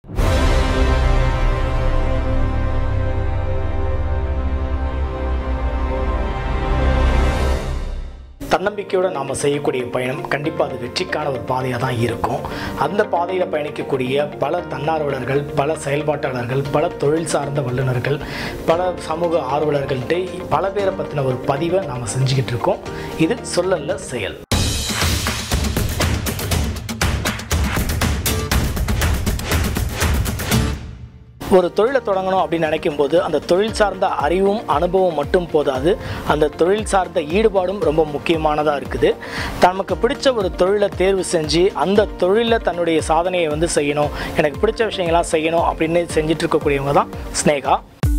தன்னம்பிக்கையோடு நாம் செய்யக்கூடிய பயணம் கண்டிப்பாக அது வெற்றிக்கான ஒரு பாதையாக தான் இருக்கும் அந்த பாதையில் பயணிக்கக்கூடிய பல தன்னார்வலர்கள் பல செயல்பாட்டாளர்கள் பல தொழில் சார்ந்த வல்லுநர்கள் பல சமூக ஆர்வலர்கள்ட்ட பல பேரை பற்றின ஒரு பதிவை நாம் செஞ்சுக்கிட்டு இருக்கோம் இது சொல்லல்ல செயல் ஒரு தொழிலை தொடங்கணும் அப்படின்னு நினைக்கும் போது அந்த தொழில் சார்ந்த அறிவும் அனுபவம் மட்டும் போதாது அந்த தொழில் சார்ந்த ஈடுபாடும் ரொம்ப முக்கியமானதாக இருக்குது தமக்கு பிடிச்ச ஒரு தொழிலை தேர்வு செஞ்சு அந்த தொழிலில் தன்னுடைய சாதனையை வந்து செய்யணும் எனக்கு பிடிச்ச விஷயங்கள்லாம் செய்யணும் அப்படின்னு செஞ்சுட்டு இருக்கக்கூடியவங்க தான் ஸ்னேகா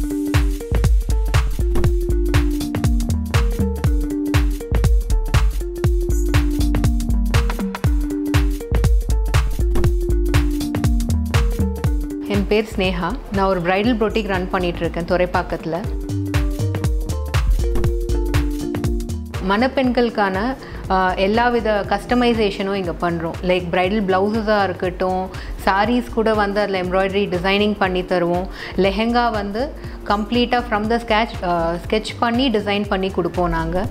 என் பேர் ஸ்னேகா நான் ஒரு பிரைடல் ப்ரோட்டிக் ரன் பண்ணிட்டு இருக்கேன் துறைப்பாக்கத்தில் மணப்பெண்களுக்கான ஆஹ், எல்லா வித கஸ்டமைசேஷனும் இங்கே பண்ணுறோம் லைக் பிரைடல் ப்ளவுஸஸாக இருக்கட்டும் சாரீஸ் கூட வந்து அதில் எம்ப்ராய்டரி டிசைனிங் பண்ணி தருவோம் லெஹெங்கா வந்து கம்ப்ளீட்டாக ஃப்ரம் த ஸ்கேட்ச் ஸ்கெட்ச் பண்ணி டிசைன் பண்ணி கொடுப்போம் நாங்கள்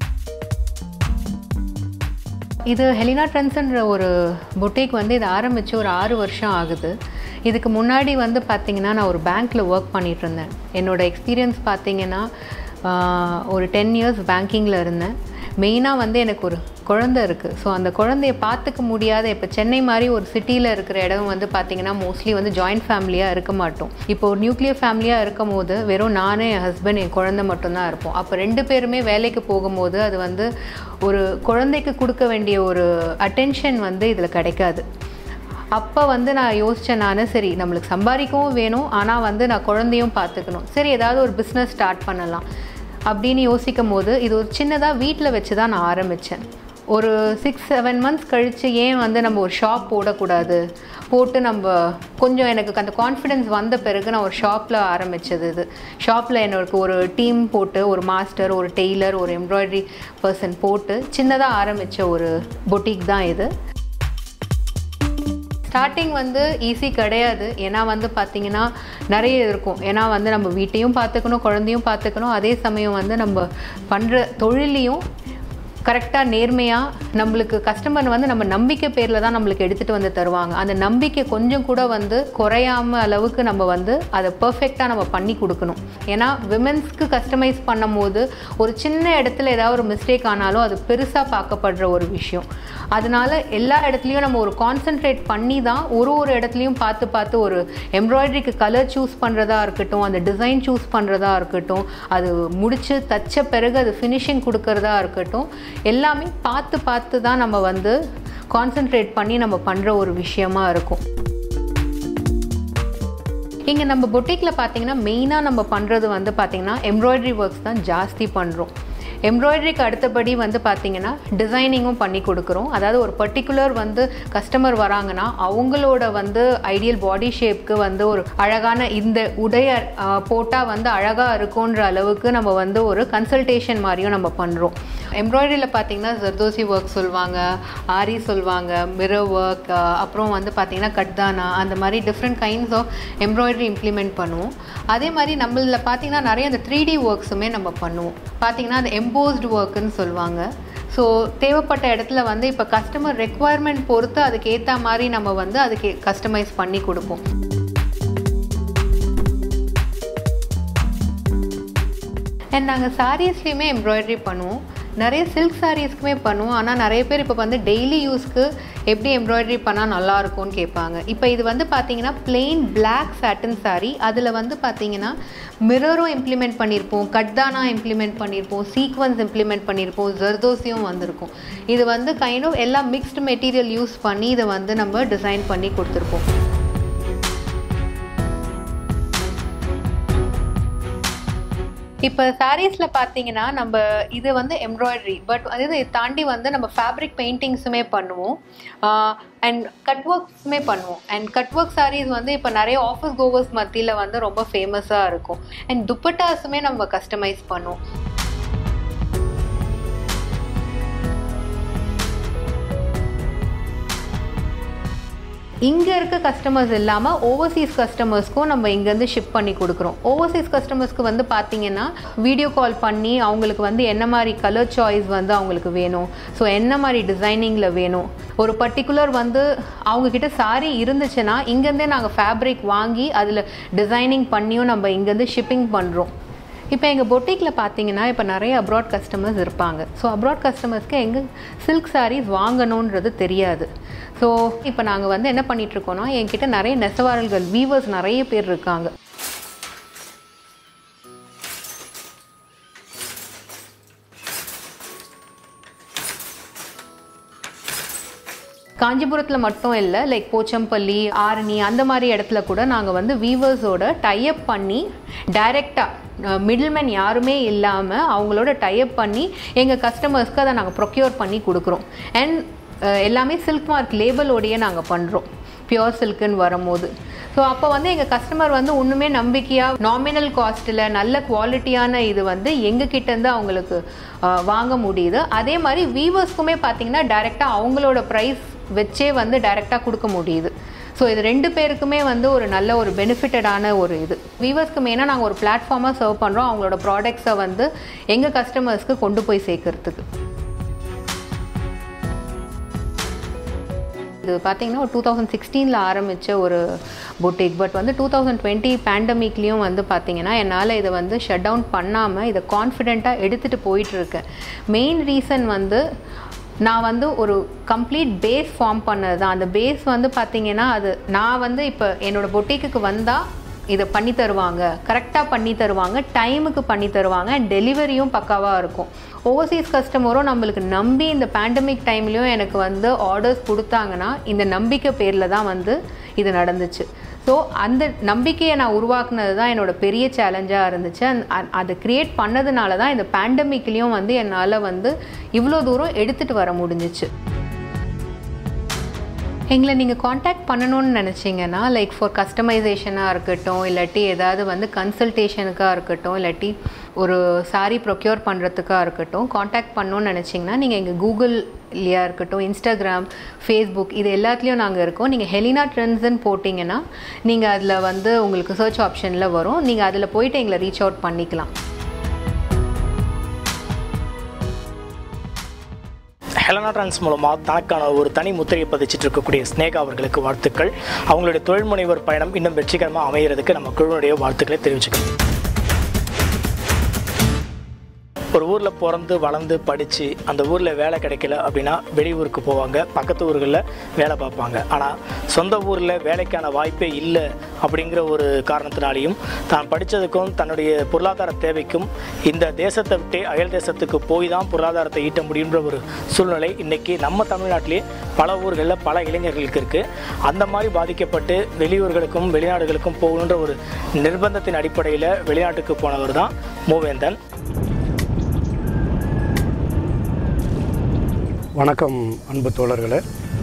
இது ஹெலினா ட்ரெண்ட்ஸ்ன்ற ஒரு பொட்டிக் வந்து இது ஆரம்பித்து ஒரு ஆறு வருஷம் ஆகுது இதுக்கு முன்னாடி வந்து பார்த்திங்கன்னா நான் ஒரு பேங்க்கில் ஒர்க் பண்ணிட்டு இருந்தேன் என்னோடய எக்ஸ்பீரியன்ஸ் பார்த்தீங்கன்னா ஆஹ், ஒரு டென் இயர்ஸ் பேங்கிங்கில் இருந்தேன் மெயினாக வந்து எனக்கு ஒரு குழந்தை இருக்குது ஸோ அந்த குழந்தைய பார்த்துக்க முடியாத இப்போ சென்னை மாதிரி ஒரு சிட்டியில் இருக்கிற இடம் வந்து பார்த்திங்கன்னா மோஸ்ட்லி வந்து ஜாயிண்ட் ஃபேமிலியாக இருக்க மாட்டோம் இப்போ ஒரு நியூக்ளியர் ஃபேமிலியாக இருக்கும் போது வெறும் நானே என் ஹஸ்பண்ட் என் குழந்தை மட்டும்தான் இருப்போம் அப்போ ரெண்டு பேருமே வேலைக்கு போகும்போது அது வந்து ஒரு குழந்தைக்கு கொடுக்க வேண்டிய ஒரு அட்டென்ஷன் வந்து இதில் கிடைக்காது அப்போ வந்து நான் யோசித்தேன் நான் சரி நம்மளுக்கு சம்பாதிக்கவும் வேணும் ஆனால் வந்து நான் குழந்தையும் பார்த்துக்கணும் சரி ஏதாவது ஒரு பிஸ்னஸ் ஸ்டார்ட் பண்ணலாம் அப்படின்னு யோசிக்கும் போது இது ஒரு சின்னதாக வீட்டில் வச்சு தான் நான் ஆரம்பித்தேன் ஒரு சிக்ஸ் செவன் மந்த்ஸ் கழித்து ஏன் வந்து நம்ம ஒரு ஷாப் போடக்கூடாது போட்டு நம்ம கொஞ்சம் எனக்கு அந்த கான்ஃபிடென்ஸ் வந்த பிறகு நான் ஒரு ஷாப்பில் ஆரம்பித்தது இது ஷாப்பில் எனக்கு ஒரு டீம் போட்டு ஒரு மாஸ்டர் ஒரு டெய்லர் ஒரு எம்ப்ராய்டரி பர்சன் போட்டு சின்னதாக ஆரம்பித்த ஒரு பொட்டிக் தான் இது ஸ்டார்டிங் வந்து ஈஸி கிடையாது ஏன்னா வந்து பார்த்தீங்கன்னா நிறைய இருக்கும் ஏன்னா வந்து நம்ம வீட்டையும் பார்த்துக்கணும் குழந்தையும் பார்த்துக்கணும் அதே சமயம் வந்து நம்ம பண்ணுற தொழிலையும் கரெக்டாக நேர்மையாக நம்மளுக்கு கஸ்டமர் வந்து நம்ம நம்பிக்கை பேரில் தான் நம்மளுக்கு எடுத்துகிட்டு வந்து தருவாங்க அந்த நம்பிக்கை கொஞ்சம் கூட வந்து குறையாம அளவுக்கு நம்ம வந்து அதை பர்ஃபெக்டாக நம்ம பண்ணி கொடுக்கணும் ஏன்னா விமென்ஸ்க்கு கஸ்டமைஸ் பண்ணும்போது ஒரு சின்ன இடத்துல ஏதாவது ஒரு மிஸ்டேக் ஆனாலும் அது பெருசாக பார்க்கப்படுற ஒரு விஷயம் அதனால எல்லா இடத்துலையும் நம்ம ஒரு கான்சென்ட்ரேட் பண்ணி தான் ஒரு ஒரு இடத்துலையும் பார்த்து பார்த்து ஒரு எம்ப்ராய்டரிக்கு கலர் சூஸ் பண்ணுறதா இருக்கட்டும் அந்த டிசைன் சூஸ் பண்ணுறதா இருக்கட்டும் அது முடித்து தச்ச பிறகு அது ஃபினிஷிங் கொடுக்கறதா இருக்கட்டும் எல்லாமே பார்த்து பார்த்து தான் நம்ம வந்து கான்சென்ட்ரேட் பண்ணி நம்ம பண்ணுற ஒரு விஷயமா இருக்கும் இங்கே நம்ம பொட்டிக்கில் பார்த்தீங்கன்னா மெயினாக நம்ம பண்ணுறது வந்து பார்த்தீங்கன்னா எம்ப்ராய்டரி ஒர்க்ஸ் தான் ஜாஸ்தி பண்ணுறோம் எம்ப்ராய்டரிக்கு அடுத்தபடி வந்து பார்த்தீங்கன்னா டிசைனிங்கும் பண்ணி கொடுக்குறோம் அதாவது ஒரு பர்டிகுலர் வந்து கஸ்டமர் வராங்கன்னா அவங்களோட வந்து ஐடியல் பாடி ஷேப்க்கு வந்து ஒரு அழகான இந்த உடைய போட்டால் வந்து அழகாக இருக்குன்ற அளவுக்கு நம்ம வந்து ஒரு கன்சல்டேஷன் மாதிரியும் நம்ம பண்ணுறோம் எம்ப்ராய்டரியில் பார்த்தீங்கன்னா ஜர்தோசி ஒர்க் சொல்லுவாங்க ஆரி சொல்லுவாங்க மிரர் ஒர்க் அப்புறம் வந்து பார்த்தீங்கன்னா கட்தானா அந்த மாதிரி different kinds of embroidery implement பண்ணுவோம் அதே மாதிரி நம்மளில் பார்த்தீங்கன்னா நிறைய அந்த த்ரீ டி ஒர்க்ஸுமே நம்ம பண்ணுவோம் பார்த்தீங்கன்னா அந்த எம்போஸ்டு ஒர்க்குன்னு சொல்லுவாங்க ஸோ தேவைப்பட்ட இடத்துல வந்து இப்போ கஸ்டமர் ரெக்குவயர்மெண்ட் பொறுத்து அதுக்கு ஏற்ற மாதிரி நம்ம வந்து அதுக்கு கஸ்டமைஸ் பண்ணி கொடுப்போம் அண்ட் நாங்கள் சாரீஸ்லேயுமே எம்ப்ராய்டரி பண்ணுவோம் நிறைய சில்க் சாரீஸ்க்குமே பண்ணுவோம் ஆனால் நிறைய பேர் இப்போ வந்து டெய்லி யூஸ்க்கு எப்படி எம்ப்ராய்டரி பண்ணால் நல்லா இருக்கும்னு கேட்பாங்க இப்போ இது வந்து பார்த்தீங்கன்னா plain black satin saree அதில் வந்து பார்த்தீங்கன்னா மிரரும் இம்ப்ளிமெண்ட் பண்ணியிருப்போம் கட்தானா இம்ப்ளிமெண்ட் பண்ணியிருப்போம் சீக்வன்ஸ் இம்ப்ளிமெண்ட் பண்ணியிருப்போம் ஜர்தோசியும் வந்திருக்கும் இது வந்து கைண்ட் ஆஃப் எல்லாம் மிக்ஸ்டு மெட்டீரியல் யூஸ் பண்ணி இதை வந்து நம்ம டிசைன் பண்ணி கொடுத்துருப்போம் இப்போ சாரீஸில் பார்த்தீங்கன்னா நம்ம இது வந்து எம்ப்ராய்டரி பட் அது இதை தாண்டி வந்து நம்ம ஃபேப்ரிக் பெயிண்டிங்ஸுமே பண்ணுவோம் அண்ட் கட் ஒர்க்ஸுமே பண்ணுவோம் அண்ட் கட் ஒர்க் சாரீஸ் வந்து இப்போ நிறைய ஆஃபீஸ் கோவர்ஸ் மத்தியில் வந்து ரொம்ப ஃபேமஸாக இருக்கும் அண்ட் துப்பட்டாஸுமே நம்ம கஸ்டமைஸ் பண்ணுவோம் இங்கே இருக்க கஸ்டமர்ஸ் இல்லாமல் ஓவர்சீஸ் கஸ்டமர்ஸ்க்கும் நம்ம இங்கேருந்து ஷிப் பண்ணி கொடுக்குறோம் ஓவர்சீஸ் கஸ்டமர்ஸ்க்கு வந்து பார்த்தீங்கன்னா வீடியோ கால் பண்ணி அவங்களுக்கு வந்து என்ன மாதிரி கலர் சாய்ஸ் வந்து அவங்களுக்கு வேணும் ஸோ என்ன மாதிரி டிசைனிங்கில் வேணும் ஒரு பர்டிகுலர் வந்து அவங்கக்கிட்ட சாரி இருந்துச்சுன்னா இங்கேருந்தே நாங்கள் ஃபேப்ரிக் வாங்கி அதில் டிசைனிங் பண்ணியும் நம்ம இங்கேருந்து ஷிப்பிங் பண்ணுறோம் இப்போ எங்கள் பொட்டிக்கில் பார்த்தீங்கன்னா இப்போ நிறைய அப்ராட் கஸ்டமர்ஸ் இருப்பாங்க ஸோ அப்ராட் கஸ்டமர்ஸ்க்கு எங்கே சில்க் சாரீஸ் வாங்கணுன்றது தெரியாது ஸோ இப்போ நாங்கள் வந்து என்ன பண்ணிகிட்ருக்கோன்னா என்கிட்ட நிறைய நெசவாளர்கள் வீவர்ஸ் நிறைய பேர் இருக்காங்க காஞ்சிபுரத்தில் மட்டும் இல்லை லைக் போச்சம்பள்ளி ஆரணி அந்த மாதிரி இடத்துல கூட நாங்கள் வந்து வீவர்ஸோட டைப் பண்ணி டைரெக்டாக மிடில்மேன் யாருமே இல்லாமல் அவங்களோட டைப் பண்ணி எங்கள் கஸ்டமர்ஸ்க்கு அதை நாங்கள் ப்ரொக்யூர் பண்ணி கொடுக்குறோம் அண்ட் எல்லாமே சில்க் மார்க் லேபிளோடையே நாங்கள் பண்ணுறோம் பியோர் சில்க்குன்னு வரும்போது ஸோ அப்போ வந்து எங்கள் கஸ்டமர் வந்து ஒன்றுமே நம்பிக்கையாக நாமினல் காஸ்ட்டில் நல்ல குவாலிட்டியான இது வந்து எங்கள் கிட்டேருந்து அவங்களுக்கு அஹ், வாங்க முடியுது அதே மாதிரி வீவர்ஸ்க்குமே பார்த்தீங்கன்னா டைரெக்டாக அவங்களோட ப்ரைஸ் வச்சே வந்து டைரெக்டாக கொடுக்க முடியுது ஸோ இது ரெண்டு பேருக்குமே வந்து ஒரு நல்ல ஒரு பெனிஃபிட்டடான ஒரு இது வீவர்ஸ்க்கு மெயினாக நாங்கள் ஒரு பிளாட்ஃபார்மாக சர்வ் பண்ணுறோம் அவங்களோட ப்ராடக்ட்ஸை வந்து எங்கள் கஸ்டமர்ஸ்க்கு கொண்டு போய் சேர்க்கறதுக்கு இது பார்த்தீங்கன்னா ஒரு டூ தௌசண்ட் சிக்ஸ்டீனில் ஆரம்பித்த ஒரு பொட்டிக் பட் வந்து டூ தௌசண்ட் டுவெண்ட்டி பேண்டமிக்லேயும் வந்து பார்த்தீங்கன்னா என்னால் இதை வந்து ஷட் டவுன் பண்ணாமல் இதை கான்ஃபிடெண்ட்டாக எடுத்துகிட்டு போயிட்டுருக்கேன் மெயின் ரீசன் வந்து நான் வந்து ஒரு கம்ப்ளீட் பேஸ் ஃபார்ம் பண்ணது தான் அந்த பேஸ் வந்து பார்த்தீங்கன்னா அது நான் வந்து இப்போ என்னோடய பொட்டிக்கு வந்தால் இதை பண்ணி தருவாங்க கரெக்டாக பண்ணி தருவாங்க டைமுக்கு பண்ணி தருவாங்க அண்ட் டெலிவரியும் பக்காவாக இருக்கும் ஓவர்சீஸ் கஸ்டமரும் நம்மளுக்கு நம்பி இந்த பேண்டமிக் டைம்லேயும் எனக்கு வந்து ஆர்டர்ஸ் கொடுத்தாங்கன்னா இந்த நம்பிக்கை பேரில் தான் வந்து இது நடந்துச்சு ஸோ அந்த நம்பிக்கையை நான் உருவாக்குனது தான் என்னோட பெரிய சேலஞ்சாக இருந்துச்சு அந்த- அ- அதை க்ரியேட் பண்ணதுனால தான் இந்த பேண்டமிக்லேயும் வந்து என்னால் வந்து இவ்வளோ தூரம் எடுத்துகிட்டு வர முடிஞ்சிச்சு எங்களை நீங்கள் காண்டாக்ட் பண்ணணும்னு நினச்சிங்கன்னா லைக் ஃபார் கஸ்டமைசேஷனாக இருக்கட்டும் இல்லாட்டி ஏதாவது வந்து கன்சல்டேஷனுக்காக இருக்கட்டும் இல்லாட்டி ஒரு சாரீ ப்ரொக்யூர் பண்ணுறதுக்காக இருக்கட்டும் காண்டாக்ட் பண்ணணும்னு நினச்சிங்கன்னா நீங்கள் எங்கள் கூகுள்லையா இருக்கட்டும் இன்ஸ்டாகிராம் ஃபேஸ்புக் இது எல்லாத்துலேயும் நாங்கள் இருக்கோம் நீங்கள் ஹெலினா ட்ரெண்ட்ஸ்ன்னு போட்டிங்கன்னா நீங்கள் அதில் வந்து உங்களுக்கு சர்ச் ஆப்ஷனில் வரும் நீங்கள் அதில் போயிட்டு எங்களை ரீச் அவுட் பண்ணிக்கலாம் ஹெலனா ட்ரான்ஸ் மூலமாக தனக்கான ஒரு தனி முத்திரையை பதிச்சிட்டு இருக்கக்கூடிய ஸ்னேகா அவர்களுக்கு வாழ்த்துக்கள் அவங்களுடைய தொழில் முனைவர் பயணம் இன்னும் வெற்றிகரமாக அமைகிறதுக்கு நம்ம குழுவுடைய வாழ்த்துக்களை தெரிவிச்சுக்கணும் ஒரு ஊரில் பிறந்து வளர்ந்து படித்து அந்த ஊரில் வேலை கிடைக்கல அப்படின்னா வெளியூருக்கு போவாங்க பக்கத்து ஊர்களில் வேலை பார்ப்பாங்க ஆனால் சொந்த ஊரில் வேலைக்கான வாய்ப்பே இல்லை அப்படிங்கிற ஒரு காரணத்தினாலையும் தான் படித்ததுக்கும் தன்னுடைய பொருளாதார தேவைக்கும் இந்த தேசத்தை விட்டே அயல் தேசத்துக்கு போய் தான் பொருளாதாரத்தை ஈட்ட முடியுன்ற ஒரு சூழ்நிலை இன்றைக்கி நம்ம தமிழ்நாட்டிலே பல ஊர்களில் பல இளைஞர்களுக்கு இருக்குது அந்த மாதிரி பாதிக்கப்பட்டு வெளியூர்களுக்கும் வெளிநாடுகளுக்கும் போகணுன்ற ஒரு நிர்பந்தத்தின் அடிப்படையில் வெளிநாட்டுக்கு போனவர் தான் மூவேந்தன் வணக்கம் அன்பு தோழர்களே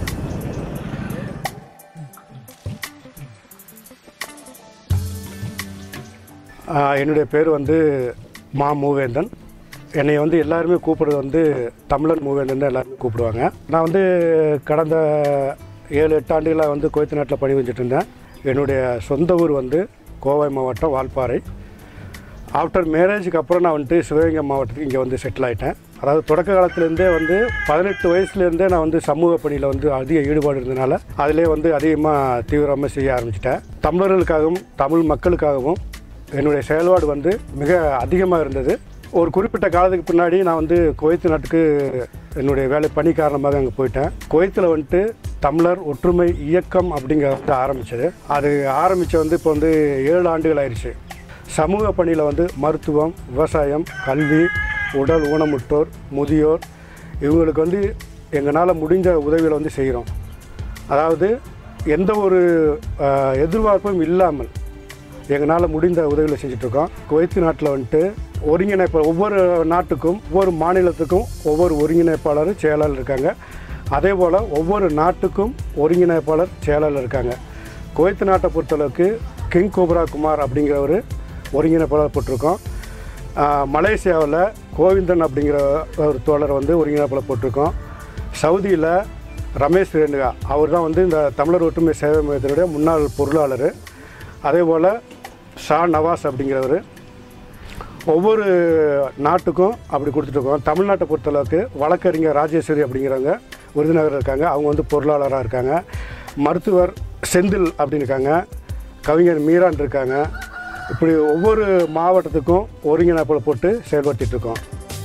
ஆஹ் என்னுடைய பேர் வந்து மா மூவேந்தன் என்னை வந்து எல்லாருமே கூப்பிடுறது வந்து தமிழன் மூவேந்தன் தான் எல்லாருமே கூப்பிடுவாங்க நான் வந்து கடந்த ஏழு எட்டு ஆண்டுகளாக வந்து குவைத்து நாட்டில் பணி செஞ்சுட்டு இருந்தேன் என்னுடைய சொந்த ஊர் வந்து கோவை மாவட்டம் வால்பாறை ஆஃப்டர் மேரேஜுக்கு அப்புறம் நான் வந்துட்டு சிவகங்கை மாவட்டத்துக்கு இங்கே வந்து செட்டில் ஆகிட்டேன் அதாவது தொடக்க காலத்துலேருந்தே வந்து பதினெட்டு வயசுலேருந்தே நான் வந்து சமூக பணியில் வந்து அதிக ஈடுபாடு இருந்தனால அதிலே வந்து அதிகமாக தீவிரமாக செய்ய ஆரம்பிச்சிட்டேன் தமிழர்களுக்காகவும் தமிழ் மக்களுக்காகவும் என்னுடைய செயல்பாடு வந்து மிக அதிகமாக இருந்தது ஒரு குறிப்பிட்ட காலத்துக்கு பின்னாடி நான் வந்து குவைத்து நாட்டுக்கு என்னுடைய வேலை பணி காரணமாக அங்கே போயிட்டேன் குவைத்தில் வந்துட்டு தமிழர் ஒற்றுமை இயக்கம் அப்படிங்கிறத ஆரம்பிச்சது அது ஆரம்பித்து வந்து இப்போ வந்து ஏழு ஆண்டுகள் ஆயிடுச்சு சமூக பணியில் வந்து மருத்துவம் விவசாயம் கல்வி உடல் ஊனமுற்றோர் முதியோர் இவங்களுக்கு வந்து எங்களால் முடிஞ்ச உதவிகளை வந்து செய்கிறோம் அதாவது எந்த ஒரு அஹ், எதிர்பார்ப்பும் இல்லாமல் எங்களால் முடிந்த உதவிகளை செஞ்சிட்ருக்கோம் குவைத்து நாட்டில் வந்துட்டு ஒருங்கிணைப்பு ஒவ்வொரு நாட்டுக்கும் ஒவ்வொரு மாநிலத்துக்கும் ஒவ்வொரு ஒருங்கிணைப்பாளர் செயலாளர் இருக்காங்க அதே போல் ஒவ்வொரு நாட்டுக்கும் ஒருங்கிணைப்பாளர் செயலாளர் இருக்காங்க குவைத்து நாட்டை பொறுத்தளவுக்கு கிங் கோப்ரா குமார் அப்படிங்கிறவர் ஒருங்கிணைப்பாளர் போட்டிருக்கோம் ஆஹ் மலேசியாவில் கோவிந்தன் அப்படிங்கிற ஒரு தோழர் வந்து ஒருங்கிணைப்பாளர் போட்டிருக்கோம் சவுதியில் ரமேஷ் ரேணுகா அவர் தான் வந்து இந்த தமிழர் ஒற்றுமை சேவை மையத்தினுடைய முன்னாள் பொருளாளர் அதே போல் ஷா நவாஸ் அப்படிங்கிறவர் ஒவ்வொரு நாட்டுக்கும் அப்படி கொடுத்துட்ருக்கோம் தமிழ்நாட்டை பொறுத்தளவுக்கு வழக்கறிஞர் ராஜேஸ்வரி அப்படிங்கிறவங்க விருதுநகர் இருக்காங்க அவங்க வந்து பொருளாளராக இருக்காங்க மருத்துவர் செந்தில் அப்படின்னு இருக்காங்க கவிஞர் மீரான் இருக்காங்க இப்படி ஒவ்வொரு மாவட்டத்துக்கும் ஒருங்கிணைப்பில் போட்டு செயல்படுத்திட்டு இருக்கோம்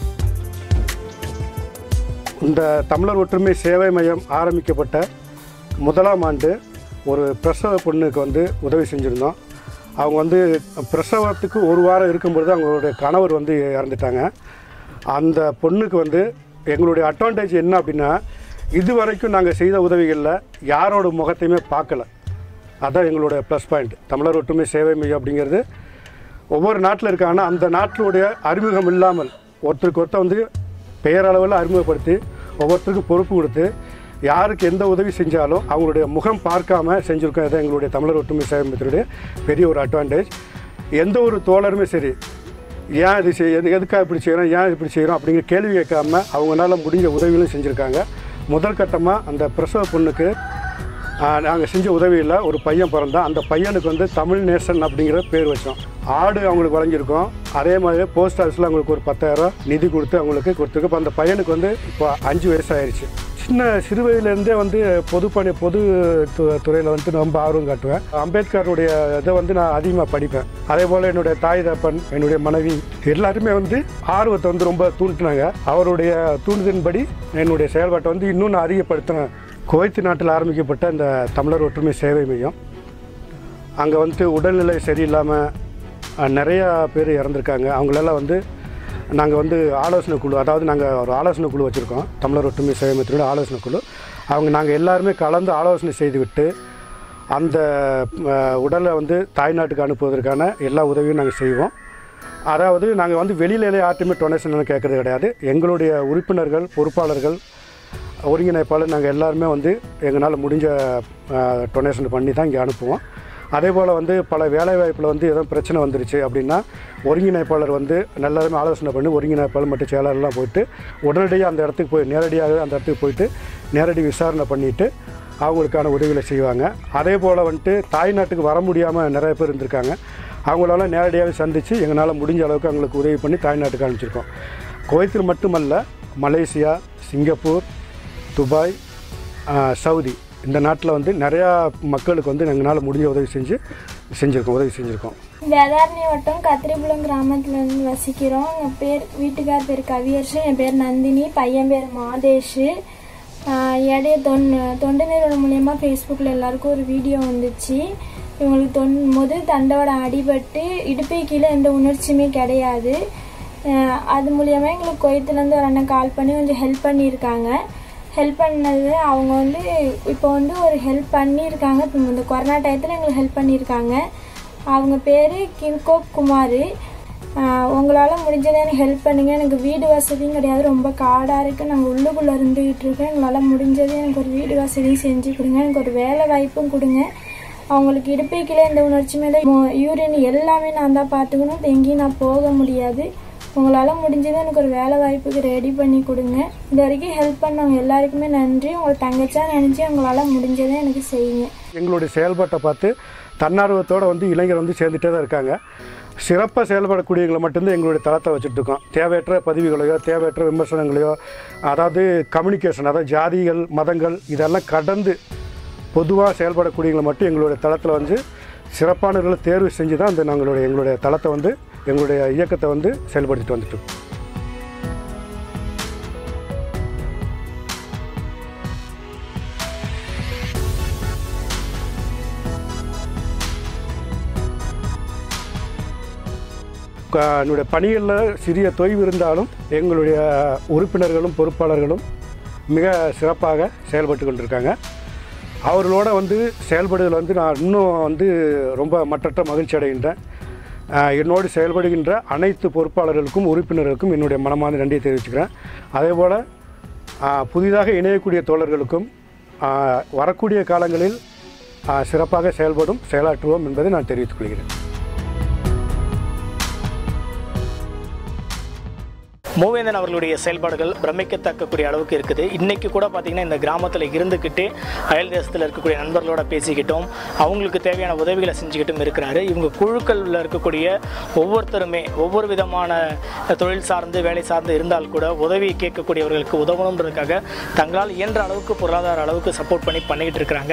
இந்த தமிழர் ஒற்றுமை சேவை மையம் ஆரம்பிக்கப்பட்ட முதலாம் ஆண்டு ஒரு பிரசவ பொண்ணுக்கு வந்து உதவி செஞ்சுருந்தோம் அவங்க வந்து பிரசவத்துக்கு ஒரு வாரம் இருக்கும்பொழுது அவங்களுடைய கணவர் வந்து இறந்துட்டாங்க அந்த பொண்ணுக்கு வந்து எங்களுடைய அட்வான்டேஜ் என்ன அப்படின்னா இது வரைக்கும் நாங்கள் செய்த உதவிகளில் யாரோட முகத்தையுமே பார்க்கல அதான் எங்களுடைய ப்ளஸ் பாயிண்ட் தமிழர் ஒற்றுமை சேவை மையம் அப்படிங்கிறது ஒவ்வொரு நாட்டில் இருக்காங்கன்னா அந்த நாட்டினுடைய அறிமுகம் இல்லாமல் ஒருத்தருக்கு ஒருத்தர் வந்து பெயரளவில் அறிமுகப்படுத்தி ஒவ்வொருத்தருக்கும் பொறுப்பு கொடுத்து யாருக்கு எந்த உதவி செஞ்சாலும் அவங்களுடைய முகம் பார்க்காம செஞ்சுருக்கோம் இதான் எங்களுடைய தமிழர் ஒற்றுமை சேவை மையத்தினுடைய பெரிய ஒரு அட்வான்டேஜ் எந்த ஒரு தோழருமே சரி ஏன் இது செய் எது எதுக்காக இப்படி செய்கிறோம் ஏன் இப்படி செய்கிறோம் அப்படிங்கிற கேள்வி கேட்காம அவங்களால முடிஞ்ச உதவிகளும் செஞ்சுருக்காங்க முதல் கட்டமாக அந்த பிரசவ பொண்ணுக்கு நாங்கள் செஞ்ச உதவியில் ஒரு பையன் பிறந்தான் அந்த பையனுக்கு வந்து தமிழ் நேசன் அப்படிங்கிற பேர் வச்சோம் ஆடு அவங்களுக்கு வழங்கியிருக்கோம் அதே மாதிரி போஸ்ட் ஆஃபீஸில் அவங்களுக்கு ஒரு பத்தாயிரம் நிதி கொடுத்து அவங்களுக்கு கொடுத்துருக்கோம் இப்போ அந்த பையனுக்கு வந்து இப்போ அஞ்சு வயசு ஆயிடுச்சு சின்ன சிறு வயதிலேருந்தே வந்து பொதுப்பணி பொது து- துறையில் வந்து ரொம்ப ஆர்வம் காட்டுவேன் அம்பேத்கருடைய இதை வந்து நான் அதிகமாக படிப்பேன் அதே போல் என்னுடைய தாய் தப்பன் என்னுடைய மனைவி எல்லாருமே வந்து ஆர்வத்தை வந்து ரொம்ப தூண்டினாங்க அவருடைய தூண்டுதலின்படி என்னுடைய செயல்பாட்டை வந்து இன்னும் நான் அதிகப்படுத்தினேன் குவைத்து நாட்டில் ஆரம்பிக்கப்பட்ட இந்த தமிழர் ஒற்றுமை சேவை மையம் அங்கே வந்துட்டு உடல்நிலை சரியில்லாமல் நிறையா பேர் இறந்துருக்காங்க அவங்களெல்லாம் வந்து நாங்கள் வந்து ஆலோசனை குழு அதாவது நாங்கள் ஒரு ஆலோசனை குழு வச்சுருக்கோம் தமிழர் ஒற்றுமை சேவை மையத்தினுடைய ஆலோசனை குழு அவங்க நாங்கள் எல்லாருமே கலந்து ஆலோசனை செய்துவிட்டு அந்த அஹ், உடலை வந்து தாய்நாட்டுக்கு அனுப்புவதற்கான எல்லா உதவியும் நாங்கள் செய்வோம் அதாவது நாங்கள் வந்து வெளியில யார்ட்டுமே டொனேஷன் கேட்குறது கிடையாது எங்களுடைய உறுப்பினர்கள் பொறுப்பாளர்கள் ஒருங்கிணைப்பாளர் நாங்கள் எல்லாருமே வந்து எங்களால் முடிஞ்ச டொனேஷன் பண்ணி தான் இங்கே அனுப்புவோம் அதே போல் வந்து பல வேலைவாய்ப்பில் வந்து எதுவும் பிரச்சனை வந்துருச்சு அப்படின்னா ஒருங்கிணைப்பாளர் வந்து எல்லாருமே ஆலோசனை பண்ணி ஒருங்கிணைப்பாளர் மற்றும் செயலாளர்லாம் போயிட்டு உடனடியாக அந்த இடத்துக்கு போய் நேரடியாக அந்த இடத்துக்கு போயிட்டு நேரடி விசாரணை பண்ணிவிட்டு அவங்களுக்கான உதவிகளை செய்வாங்க அதே போல் வந்துட்டு தாய்நாட்டுக்கு வர முடியாமல் நிறைய பேர் இருந்திருக்காங்க அவங்களால நேரடியாக சந்தித்து எங்களால் முடிஞ்ச அளவுக்கு அவங்களுக்கு உதவி பண்ணி தாய்நாட்டுக்கு அனுப்பிச்சிருக்கோம் குவைத்தில் மட்டுமல்ல மலேசியா சிங்கப்பூர் துபாய் ஆ, சவுதி இந்த நாட்டில் வந்து நிறையா மக்களுக்கு வந்து எங்களால் முடிஞ்ச உதவி செஞ்சு செஞ்சுருக்கோம் உதவி செஞ்சுருக்கோம் வேதாரண்ய வட்டம் கத்திரிப்புலம் கிராமத்துல இருந்து வசிக்கிறோம் என் பேர் வீட்டுக்கார் பேர் கவியரசன் என் பேர் நந்தினி பையன் பேர் மாதேஷ் ஆஹ் இடைய தொன் தொண்டு நிறுவனம் மூலயமா ஃபேஸ்புக்கில் எல்லாருக்கும் ஒரு வீடியோ வந்துச்சு இவங்களுக்கு தொன் முதல் தண்டோட அடிபட்டு இடுப்பை கீழே எந்த உணர்ச்சியுமே கிடையாது ஆஹ் அது மூலியமாக எங்களுக்கு கோயத்துலேருந்து ஒரு அண்ணன் கால் பண்ணி கொஞ்சம் ஹெல்ப் பண்ணியிருக்காங்க ஹெல்ப் பண்ணது அவங்க வந்து இப்போ வந்து ஒரு ஹெல்ப் பண்ணியிருக்காங்க இப்போ இந்த கொரோனா டயத்தில் எங்களுக்கு ஹெல்ப் பண்ணியிருக்காங்க அவங்க பேர் கிங்கோப் குமார் உங்களால் முடிஞ்சதை எனக்கு ஹெல்ப் பண்ணுங்கள் எனக்கு வீடு வசதியும் கிடையாது ரொம்ப காடாக இருக்குது நாங்கள் உள்ளுக்குள்ளே இருந்துகிட்டு இருக்கோம் எங்களால் முடிஞ்சது எனக்கு ஒரு வீடு வசதியும் செஞ்சு கொடுங்க எனக்கு ஒரு வேலை வாய்ப்பும் கொடுங்க அவங்களுக்கு இடுப்பைக்கில் எந்த உணர்ச்சியுமே இல்லை யூரின் எல்லாமே நான் தான் பார்த்துக்கணும் இப்ப எங்கேயும் நான் போக முடியாது உங்களால் முடிஞ்சது எனக்கு ஒரு வேலை வாய்ப்புக்கு ரெடி பண்ணி கொடுங்க இது வரைக்கும் ஹெல்ப் பண்ணவங்க எல்லாருக்குமே நன்றி உங்களை தங்கச்சா நினச்சி உங்களால் முடிஞ்சதை எனக்கு செய்யுங்க எங்களுடைய செயல்பாட்டை பார்த்து தன்னார்வத்தோடு வந்து இளைஞர் வந்து சேர்ந்துட்டே தான் இருக்காங்க சிறப்பாக செயல்படக்கூடியவங்களை மட்டும்தான் எங்களுடைய தளத்தை வச்சுட்டு இருக்கோம் தேவையற்ற பதிவுகளையோ தேவையற்ற விமர்சனங்களையோ அதாவது கம்யூனிகேஷன் அதாவது ஜாதிகள் மதங்கள் இதெல்லாம் கடந்து பொதுவாக செயல்படக்கூடியவங்களை மட்டும் எங்களுடைய தளத்தில் வந்து சிறப்பானவர்களை தேர்வு செஞ்சு தான் அந்த நாங்களுடைய எங்களுடைய தளத்தை வந்து எங்களுடைய இயக்கத்தை வந்து செயல்படுத்திட்டு வந்துட்டு இருக்கோம். க- என்னுடைய பணிகளில் சிறிய தொய்வு இருந்தாலும் எங்களுடைய உறுப்பினர்களும் பொறுப்பாளர்களும் மிக சிறப்பாக செயல்பட்டு கொண்டிருக்காங்க அவர்களோட வந்து செயல்படுவதில் வந்து நான் இன்னும் வந்து ரொம்ப மற்றற்ற மகிழ்ச்சி அடைகின்றேன் ஆஹ் என்னோடு செயல்படுகின்ற அனைத்து பொறுப்பாளர்களுக்கும் உறுப்பினர்களுக்கும் என்னுடைய மனமார்ந்த நன்றியை தெரிவிச்சுக்கிறேன் அதே போல் புதிதாக இணையக்கூடிய தோழர்களுக்கும் ஆஹ் வரக்கூடிய காலங்களில் ஆஹ் சிறப்பாக செயல்படும் செயலாற்றுவோம் என்பதை நான் தெரிவித்துக் கொள்கிறேன் மூவேந்தன் அவர்களுடைய செயல்பாடுகள் பிரமிக்கத்தக்கக்கூடிய அளவுக்கு இருக்குது இன்னைக்கு கூட பார்த்தீங்கன்னா இந்த கிராமத்தில் இருந்துக்கிட்டு அயல் தேசத்தில் இருக்கக்கூடிய நண்பர்களோட பேசிக்கிட்டோம் அவங்களுக்கு தேவையான உதவிகளை செஞ்சுக்கிட்டும் இருக்கிறாரு இவங்க குழுக்களில் இருக்கக்கூடிய ஒவ்வொருத்தருமே ஒவ்வொரு விதமான தொழில் சார்ந்து வேலை சார்ந்து இருந்தால் கூட உதவி கேட்கக்கூடியவர்களுக்கு உதவணுன்றதுக்காக தங்களால் இயன்ற அளவுக்கு பொருளாதார அளவுக்கு சப்போர்ட் பண்ணி பண்ணிக்கிட்டு இருக்கிறாங்க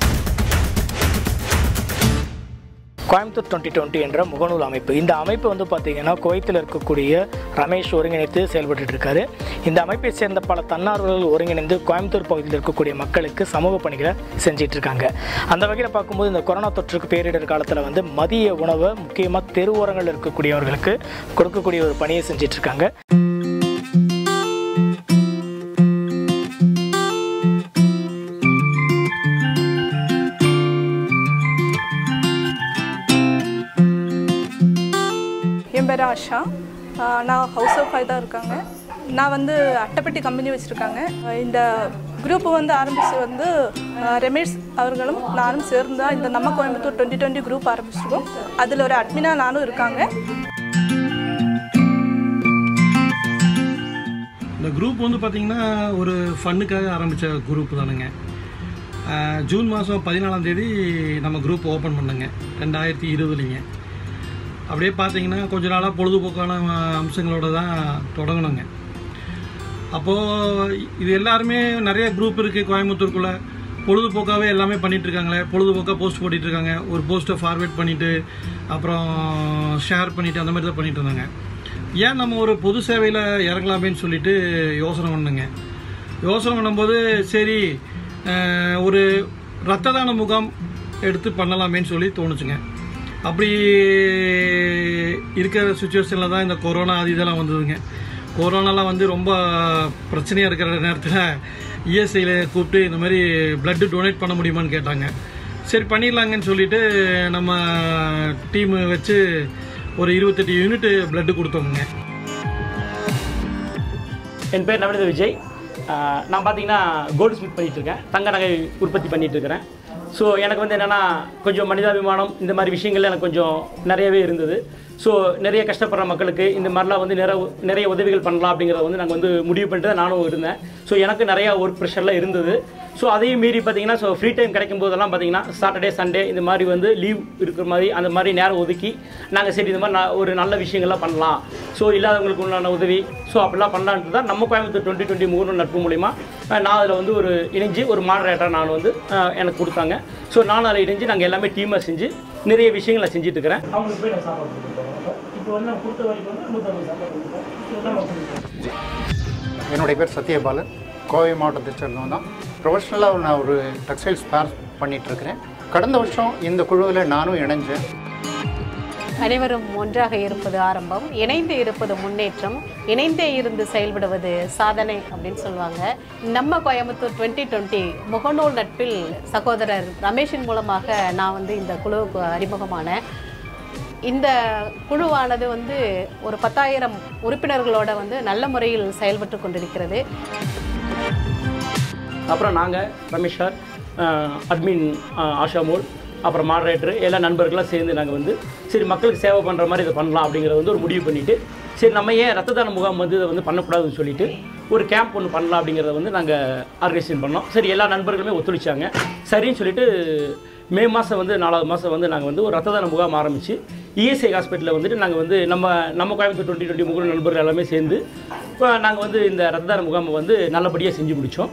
கோயம்புத்தூர் டுவெண்ட்டி டுவெண்ட்டி என்ற முகநூல் அமைப்பு இந்த அமைப்பு வந்து பார்த்தீங்கன்னா குவைத்தில் இருக்கக்கூடிய ரமேஷ் ஒருங்கிணைத்து செயல்பட்டு இருக்காரு இந்த அமைப்பை சேர்ந்த பல தன்னார்வலர்கள் ஒருங்கிணைந்து கோயம்புத்தூர் பகுதியில் இருக்கக்கூடிய மக்களுக்கு சமூக பணிகளை செஞ்சிட்டு இருக்காங்க அந்த வகையில் பார்க்கும்போது இந்த கொரோனா தொற்றுக்கு பேரிடர் காலத்தில் வந்து மதிய உணவை முக்கியமாக தெருவோரங்களில் இருக்கக்கூடியவர்களுக்கு கொடுக்கக்கூடிய ஒரு பணியை செஞ்சிட்டு இருக்காங்க என் பேர் ஆஷா ஆஹ் நான் ஹவுஸ் ஒய்ஃபாக தான் இருக்காங்க நான் வந்து அட்டைப்பெட்டி கம்பெனி வச்சுருக்காங்க இந்த குரூப் வந்து ஆரம்பித்து வந்து ஆஹ் ரமேஷ் அவர்களும் நானும் சேர்ந்து தான் இந்த நம்ம கோயம்புத்தூர் டுவெண்ட்டி டுவெண்ட்டி குரூப் ஆரம்பிச்சிருக்கோம் அதில் ஒரு அட்மினாக நானும் இருக்காங்க இந்த குரூப் வந்து பார்த்திங்கன்னா ஒரு ஃபன்னுக்காக ஆரம்பித்த குரூப் தானுங்க அஹ் ஜூன் மாதம் பதினாலாம் தேதி நம்ம குரூப் ஓப்பன் பண்ணுங்க ரெண்டாயிரத்தி இருபதுலிங்க அப்படியே பார்த்தீங்கன்னா கொஞ்ச நாளாக பொழுதுபோக்கான அஹ், அம்சங்களோட தான் தொடங்கணுங்க அப்போது இது எல்லாருமே நிறைய குரூப் இருக்குது கோயம்புத்தூருக்குள்ளே பொழுதுபோக்காகவே எல்லாமே பண்ணிட்டு இருக்காங்களே பொழுதுபோக்காக போஸ்ட் போட்டுட்டு இருக்காங்க ஒரு போஸ்ட்டை ஃபார்வேர்ட் பண்ணிவிட்டு அப்புறம் ஷேர் பண்ணிவிட்டு அந்த மாதிரி தான் பண்ணிட்டு இருந்தாங்க ஏன் நம்ம ஒரு பொது சேவையில் இறங்கலாமேன்னு சொல்லிட்டு யோசனை பண்ணுங்க யோசனை பண்ணும்போது சரி அஹ், ஒரு ரத்த தான முகாம் எடுத்து பண்ணலாமேன்னு சொல்லி தோணுச்சுங்க அப்படி இருக்கிற சுச்சுவேஷனில் தான் இந்த கொரோனா அது இதெல்லாம் வந்ததுங்க கொரோனாலாம் வந்து ரொம்ப பிரச்சனையாக இருக்கிற நேரத்தில் இஎஸ்ஐயில் கூப்பிட்டு இந்த மாதிரி பிளட்டு டொனேட் பண்ண முடியுமான்னு கேட்டாங்க சரி பண்ணிடலாங்கன்னு சொல்லிட்டு நம்ம டீம் வச்சு ஒரு இருபத்தெட்டு யூனிட் பிளட்டு கொடுத்தோங்க என் பேர் நவநீத விஜய் ஆஹ் நான் பார்த்தீங்கன்னா கோல்டு ஸ்மித் பண்ணிட்டு இருக்கேன் தங்க நகை உற்பத்தி பண்ணிட்டு இருக்கிறேன் ஸோ எனக்கு வந்து என்னென்னா கொஞ்சம் மனிதாபிமானம் இந்த மாதிரி விஷயங்கள் எனக்கு கொஞ்சம் நிறையவே இருந்தது ஸோ நிறைய கஷ்டப்படுற மக்களுக்கு இந்த மாதிரிலாம் வந்து நிறைய நிறைய உதவிகள் பண்ணலாம் அப்படிங்கிறத வந்து நாங்கள் வந்து முடிவு பண்ணிட்டு தான் நானும் இருந்தேன் ஸோ எனக்கு நிறையா ஒர்க் ப்ரெஷர்லாம் இருந்தது ஸோ அதையும் மீறி பார்த்தீங்கன்னா ஸோ ஃப்ரீ டைம் கிடைக்கும் போதெல்லாம் பார்த்தீங்கன்னா சாட்டர்டே சண்டே இந்த மாதிரி வந்து லீவ் இருக்கிற மாதிரி அந்த மாதிரி நேரம் ஒதுக்கி நாங்கள் சரி இந்த மாதிரி நான் ஒரு நல்ல விஷயங்கள்லாம் பண்ணலாம் ஸோ இல்லாதவங்களுக்கு உண்டான உதவி ஸோ அப்படிலாம் பண்ணலான்ட்டு தான் நம்ம கோயம்புத்தூர் டுவெண்ட்டி டுவெண்ட்டி மூணு நட்பு மூலிமா அஹ், நான் அதில் வந்து ஒரு இணைஞ்சு ஒரு மாடரேட்டர் நான் வந்து அஹ், எனக்கு கொடுத்தாங்க ஸோ நானும் அதில் இணைஞ்சு நாங்கள் எல்லாமே டீமாக செஞ்சு நிறைய விஷயங்களை செஞ்சுட்டு இருக்கிறேன் அவங்களுக்கு போய் நான் சாப்பாடு கொடுத்துருக்கோம் இப்போ வந்து நான் கொடுத்த வரைக்கும் வந்து நூற்றம்பது சாப்பாடு கொடுத்துருக்கோம் என்னுடைய பேர் சத்யபாலன் கோவை மாவட்டத்தை சேர்ந்தவன் தான் ப்ரொஃபஷ்னலாக நான் ஒரு டெக்ஸ்டைல் ஸ்பேர் பண்ணிகிட்ருக்கிறேன் கடந்த வருஷம் இந்த குழுவில் நானும் இணைஞ்சேன் அனைவரும் ஒன்றாக இருப்பது ஆரம்பம் இணைந்து இருப்பது முன்னேற்றம் இணைந்தே இருந்து செயல்படுவது சாதனை அப்படின்னு சொல்லுவாங்க நம்ம கோயம்புத்தூர் டுவெண்ட்டி டுவெண்ட்டி முகநூல் நட்பில் சகோதரர் ரமேஷின் மூலமாக நான் வந்து இந்த குழுவுக்கு அறிமுகமானேன் இந்த குழுவானது வந்து ஒரு பத்தாயிரம் உறுப்பினர்களோட வந்து நல்ல முறையில் செயல்பட்டு கொண்டிருக்கிறது அப்புறம் நாங்கள் ரமேஷ் சார் அட்மின் ஆஷா மோல் அப்புறம் மாடரேட்டர் எல்லா நண்பர்களாம் சேர்ந்து நாங்கள் வந்து சரி மக்களுக்கு சேவை பண்ணுற மாதிரி இதை பண்ணலாம் அப்படிங்கிறத வந்து ஒரு முடிவு பண்ணிவிட்டு சரி நம்ம ஏன் ரத்த தான முகாம் வந்து இதை வந்து பண்ணக்கூடாதுன்னு சொல்லிட்டு ஒரு கேம்ப் ஒன்று பண்ணலாம் அப்படிங்கிறத வந்து நாங்கள் ஆர்கனைசேஷன் பண்ணோம் சரி எல்லா நண்பர்களுமே ஒத்துழைச்சாங்க சரின்னு சொல்லிட்டு மே மாதம் வந்து நாலாவது மாதம் வந்து நாங்கள் வந்து ஒரு ரத்த தான முகாம் ஆரம்பித்து இஎஸ்ஐ ஹாஸ்பிட்டலில் வந்துட்டு நாங்கள் வந்து நம்ம நம்ம கோயம்புத்தூர் டுவெண்ட்டி டுவெண்ட்டி முகூர் நண்பர்கள் எல்லாமே சேர்ந்து நாங்கள் வந்து இந்த ரத்த தான முகாமை வந்து நல்லபடியாக செஞ்சு முடித்தோம்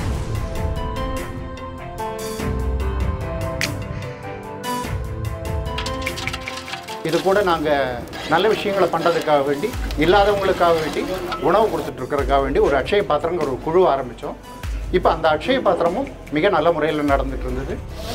இது கூட நாங்கள் நல்ல விஷயங்களை பண்ணுறதுக்காக வேண்டி இல்லாதவங்களுக்காக வேண்டி உணவு கொடுத்துட்ருக்கிறதுக்காக வேண்டி ஒரு அக்ஷய பாத்திரங்கிற ஒரு குழு ஆரம்பித்தோம் இப்போ அந்த அக்ஷய பாத்திரமும் மிக நல்ல முறையில் நடந்துட்டு இருந்தது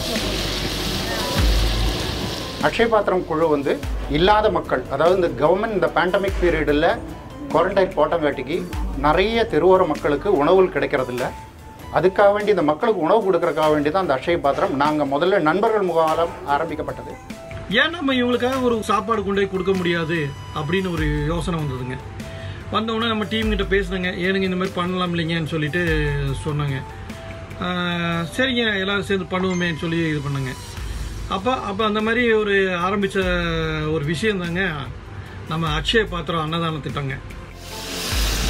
அக்ஷய பாத்திரம் குழு வந்து இல்லாத மக்கள் அதாவது இந்த கவர்மெண்ட் இந்த பேண்டமிக் பீரியடில் குவாரண்டைன் போட்டங்காட்டிக்கு நிறைய தெருவோர மக்களுக்கு உணவுகள் கிடைக்கிறதில்ல அதுக்காக வேண்டி இந்த மக்களுக்கு உணவு கொடுக்கறதுக்காக வேண்டி தான் அந்த அக்ஷய பாத்திரம் நாங்கள் முதல்ல நண்பர்கள் முகாலம் ஆரம்பிக்கப்பட்டது ஏன் நம்ம இவங்களுக்காக ஒரு சாப்பாடு கொண்டு போய் கொடுக்க முடியாது அப்படின்னு ஒரு யோசனை வந்ததுங்க வந்தவுடனே நம்ம டீம் கிட்ட பேசுனாங்க ஏனுங்க இந்த மாதிரி பண்ணலாம் இல்லைங்கன்னு சொல்லிட்டு சொன்னாங்க ஆஹ் சரிங்க எல்லாரும் சேர்ந்து பண்ணுவோமேன்னு சொல்லி இது பண்ணாங்க அப்போ அப்போ அந்த மாதிரி ஒரு ஆரம்பித்த ஒரு விஷயம் தாங்க நம்ம அக்ஷய பாத்திரம் அன்னதான திட்டங்க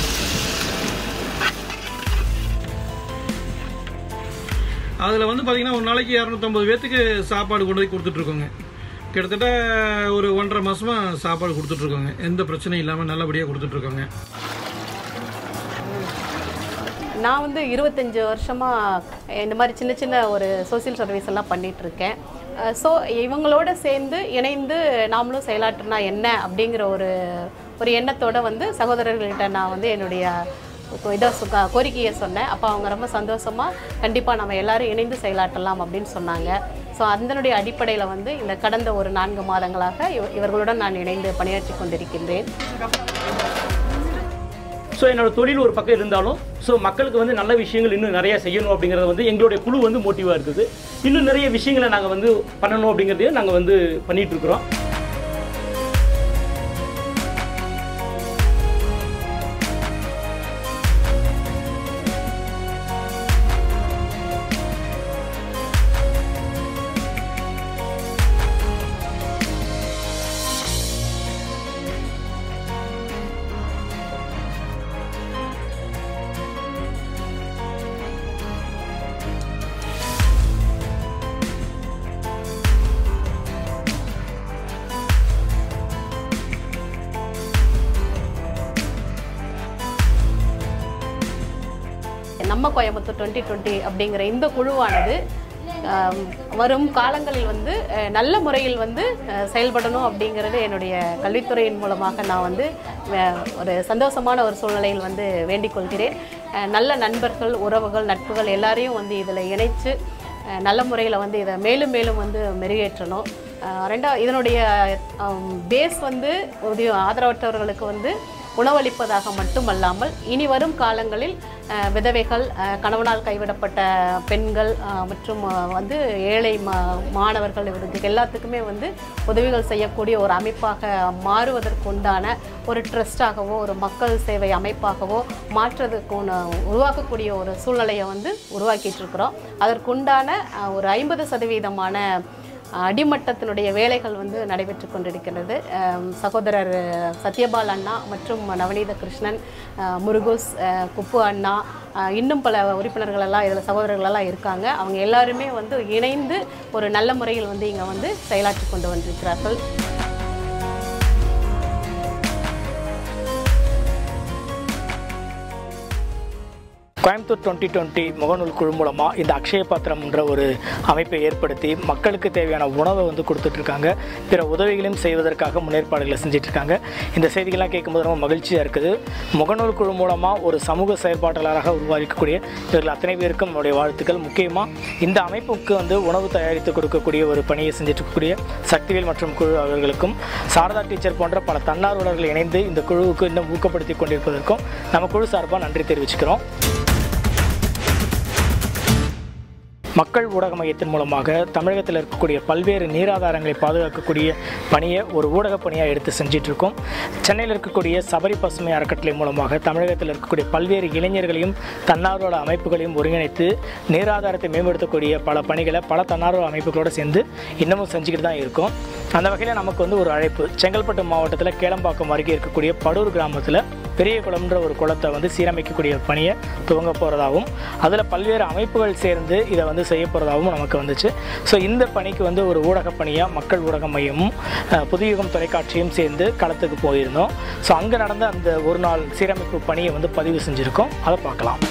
அதில் வந்து பார்த்தீங்கன்னா ஒரு நாளைக்கு இரநூத்தம்பது பேர்த்துக்கு சாப்பாடு கொண்டு போய் கொடுத்துட்ருக்கோங்க கிட்டத்தட்ட ஒரு ஒன்றரை மாசமாக சாப்பாடு கொடுத்துட்ருக்கோங்க எந்த பிரச்சனையும் இல்லாமல் நல்லபடியாக கொடுத்துட்ருக்கோங்க நான் வந்து இருபத்தஞ்சி வருஷமாக இந்த மாதிரி சின்ன சின்ன ஒரு சோஷியல் சர்வீஸ் எல்லாம் பண்ணிட்டு இருக்கேன் ஸோ இவங்களோட சேர்ந்து இணைந்து நாமளும் செயலாற்றினா என்ன அப்படிங்கிற ஒரு ஒரு எண்ணத்தோட வந்து சகோதரர்கள்கிட்ட நான் வந்து என்னுடைய இதை சுக- கோரிக்கையை சொன்னேன் அப்போ அவங்க ரொம்ப சந்தோஷமாக கண்டிப்பாக நம்ம எல்லாரும் இணைந்து செயலாற்றலாம் அப்படின்னு சொன்னாங்க ஸோ அதனுடைய அடிப்படையில் வந்து இந்த கடந்த ஒரு நான்கு மாதங்களாக இவ- இவர்களுடன் நான் இணைந்து பணியாற்றி கொண்டிருக்கின்றேன் ஸோ என்னோட தொழில் ஒரு பக்கம் இருந்தாலும் ஸோ மக்களுக்கு வந்து நல்ல விஷயங்கள் இன்னும் நிறைய செய்யணும் அப்படிங்கிறது வந்து எங்களுடைய குழு வந்து மோட்டிவாக இருக்குது இன்னும் நிறைய விஷயங்களை நாங்கள் வந்து பண்ணணும் அப்படிங்கிறதையும் நாங்கள் வந்து பண்ணிட்டு இருக்கிறோம் நம்ம கோயம்புத்தூர் டுவெண்ட்டி டுவெண்ட்டி அப்படிங்கிற இந்த குழுவானது ஆம், வரும் காலங்களில் வந்து அஹ், நல்ல முறையில் வந்து அஹ், செயல்படணும் அப்படிங்கிறது என்னுடைய கல்வித்துறையின் மூலமாக நான் வந்து அஹ், ஒரு சந்தோஷமான ஒரு சூழ்நிலையில் வந்து வேண்டிக் கொள்கிறேன் அஹ், நல்ல நண்பர்கள் உறவுகள் நட்புகள் எல்லாரையும் வந்து இதில் இணைச்சு அஹ், நல்ல முறையில் வந்து இதை மேலும் மேலும் வந்து மெருகேற்றணும் அஹ், ரெண்டா இதனுடைய பேஸ் வந்து ஒரு ஆதரவற்றவர்களுக்கு வந்து உணவளிப்பதாக மட்டுமல்லாமல் இனி வரும் காலங்களில் அஹ், விதவைகள் அஹ், கணவனால் கைவிடப்பட்ட பெண்கள் அஹ், மற்றும் அஹ், வந்து ஏழை மா மாணவர்கள் இவருக்கு எல்லாத்துக்குமே வந்து உதவிகள் செய்யக்கூடிய ஒரு அமைப்பாக மாறுவதற்குண்டான ஒரு ட்ரஸ்டாகவோ ஒரு மக்கள் சேவை அமைப்பாகவோ மாற்றுறதுக்கு உன- உருவாக்கக்கூடிய ஒரு சூழ்நிலையை வந்து உருவாக்கிட்டு இருக்கிறோம் அதற்குண்டான அஹ், ஒரு ஐம்பது சதவீதமான அடிமட்டத்தினுடைய வேலைகள் வந்து நடைபெற்று கொண்டிருக்கிறது அம், சகோதரர் சத்யபால் அண்ணா மற்றும் நவநீத கிருஷ்ணன் அஹ், முருகோஸ் அஹ், குப்பு அண்ணா அஹ், இன்னும் பல உறுப்பினர்கள் எல்லாம் இதில் சகோதரர்கள் எல்லாம் இருக்காங்க அவங்க எல்லாருமே வந்து இணைந்து ஒரு நல்ல முறையில் வந்து இங்கே வந்து செயலாற்றி கொண்டு வந்திருக்கிறார்கள் கோயம்புத்தூர் டுவெண்ட்டி டுவெண்ட்டி முகநூல் குழு மூலமாக இந்த அக்ஷய பாத்திரம் என்ற ஒரு அமைப்பை ஏற்படுத்தி மக்களுக்கு தேவையான உணவை வந்து கொடுத்துட்ருக்காங்க பிற உதவிகளையும் செய்வதற்காக முன்னேற்பாடுகளை செஞ்சிட்ருக்காங்க இந்த செய்திகள்லாம் கேட்கும்போது ரொம்ப மகிழ்ச்சியாக இருக்குது முகநூல் குழு மூலமாக ஒரு சமூக செயற்பாட்டாளராக உருவாக்கக்கூடிய இவர்கள் அத்தனை பேருக்கும் நம்முடைய வாழ்த்துக்கள் முக்கியமாக இந்த அமைப்புக்கு வந்து உணவு தயாரித்து கொடுக்கக்கூடிய ஒரு பணியை செஞ்சுட்டு இருக்கக்கூடிய சக்திவேல் மற்றும் குழு அவர்களுக்கும் சாரதா டீச்சர் போன்ற பல தன்னார்வலர்கள் இணைந்து இந்த குழுவுக்கு இன்னும் ஊக்கப்படுத்தி கொண்டிருப்பதற்கும் நம்ம குழு சார்பாக நன்றி தெரிவிச்சுக்கிறோம் மக்கள் ஊடக மையத்தின் மூலமாக தமிழகத்தில் இருக்கக்கூடிய பல்வேறு நீராதாரங்களை பாதுகாக்கக்கூடிய பணியை ஒரு ஊடக பணியாக எடுத்து செஞ்சிட்டு இருக்கோம் சென்னையில் இருக்கக்கூடிய சபரி பசுமை அறக்கட்டளை மூலமாக தமிழகத்தில் இருக்கக்கூடிய பல்வேறு இளைஞர்களையும் தன்னார்வல அமைப்புகளையும் ஒருங்கிணைத்து நீராதாரத்தை மேம்படுத்தக்கூடிய பல பணிகளை பல தன்னார்வ அமைப்புகளோடு சேர்ந்து இன்னமும் செஞ்சுக்கிட்டு தான் இருக்கோம் அந்த வகையில் நமக்கு வந்து ஒரு அழைப்பு செங்கல்பட்டு மாவட்டத்தில் கேளம்பாக்கம் அருகே இருக்கக்கூடிய படூர் கிராமத்தில் பெரிய குளம்ன்ற ஒரு குளத்தை வந்து சீரமைக்கக்கூடிய பணியை துவங்க போகிறதாகவும் அதில் பல்வேறு அமைப்புகள் சேர்ந்து இதை வந்து செய்ய போகிறதாகவும் நமக்கு வந்துச்சு ஸோ இந்த பணிக்கு வந்து ஒரு ஊடக பணியாக மக்கள் ஊடக மையமும் அஹ், புதுயுகம் தொலைக்காட்சியும் சேர்ந்து களத்துக்கு போயிருந்தோம் ஸோ அங்கே நடந்த அந்த ஒரு நாள் சீரமைப்பு பணியை வந்து பதிவு செஞ்சுருக்கோம் அதை பார்க்கலாம்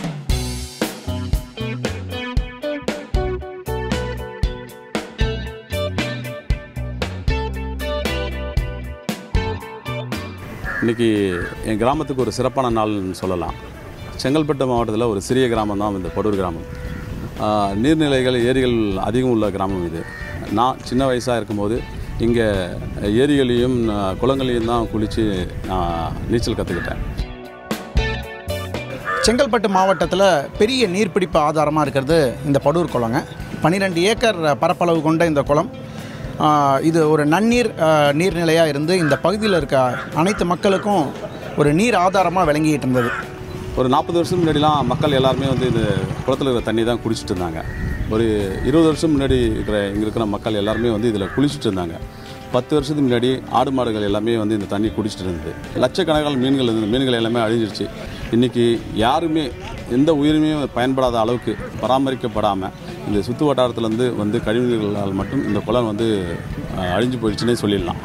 இன்றைக்கி என் கிராமத்துக்கு ஒரு சிறப்பான நாள்னு சொல்லலாம் செங்கல்பட்டு மாவட்டத்தில் ஒரு சிறிய கிராமம் தான் இந்த படூர் கிராமம் ஆஹ், நீர்நிலைகள் ஏரிகள் அதிகம் உள்ள கிராமம் இது நான் சின்ன வயசாக இருக்கும்போது இங்கே ஏரிகளையும் ஆஹ், குளங்களையும் தான் குளித்து நான் நீச்சல் கற்றுக்கிட்டேன் செங்கல்பட்டு மாவட்டத்தில் பெரிய நீர்பிடிப்பு ஆதாரமாக இருக்கிறது இந்த படூர் குளங்க பன்னிரெண்டு ஏக்கர் பரப்பளவு கொண்ட இந்த குளம் ஆ, இது ஒரு நன்னீர் ஆ, நீர்நிலையாக இருந்து இந்த பகுதியில் இருக்க அனைத்து மக்களுக்கும் ஒரு நீர் ஆதாரமாக விளங்கிட்டு இருந்தது ஒரு நாற்பது வருஷம் முன்னாடிலாம் மக்கள் எல்லாருமே வந்து இந்த குளத்தில் இருக்கிற தண்ணி தான் குடிச்சிட்டு இருந்தாங்க ஒரு இருபது வருஷம் முன்னாடி இருக்கிற இங்கே இருக்கிற மக்கள் எல்லாருமே வந்து இதில் குளிச்சுட்டு இருந்தாங்க பத்து வருஷத்துக்கு முன்னாடி ஆடு மாடுகள் எல்லாமே வந்து இந்த தண்ணி குடிச்சிட்டு இருந்தது லட்சக்கணக்கான மீன்கள் இருந்தது மீன்கள் எல்லாமே அழிஞ்சிருச்சு இன்றைக்கி யாருமே எந்த உயிருமே பயன்படாத அளவுக்கு பராமரிக்கப்படாமல் இந்த சுற்று வட்டாரத்துலேருந்து வந்து கழிவுநீர்களால் மட்டும் இந்த குளம் வந்து அஹ், அழிஞ்சு போயிடுச்சுன்னே சொல்லிடலாம்